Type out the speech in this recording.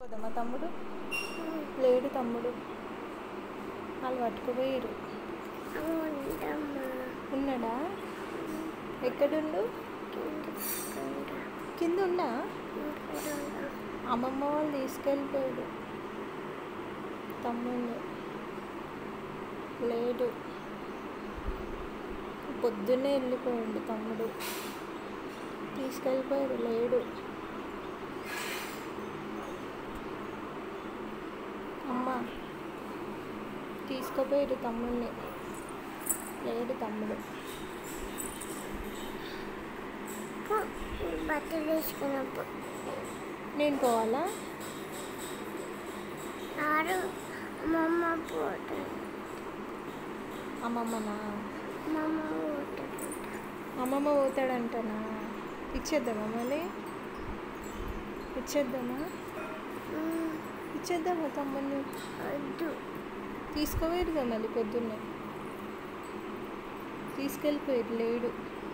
పోదామా తమ్ముడు లేడు తమ్ముడు వాళ్ళు పట్టుకుపోయారు ఉండమ్మా ఉన్నాడా ఎక్కడుండు కింద ఉన్నా అమ్మమ్మ వాళ్ళు తీసుకెళ్ళిపోయాడు తమ్ముడు లేడు పొద్దున్నే వెళ్ళిపోయాడు తమ్ముడు తీసుకెళ్ళిపోయాడు లేడు అమ్మ తీసుకుపోయాడు తమ్ముడిని లేడు తమ్ముడు బట్టలు వేసుకున్నప్పుడు నేను పోవాలా ఆరు అమ్మమ్మ పోతుంది అమ్మమ్మనా అమ్మమ్మ పోతుంది అమ్మమ్మ పోతాడంటనా ఇచ్చేద్దామా మళ్ళీ ఇచ్చేద్దామా ఇచ్చేద్దామా తమ్ముడిని వద్దు తీసుకోవేరుగా మళ్ళీ పొద్దున్నే తీసుకెళ్ళిపోయాడు లేడు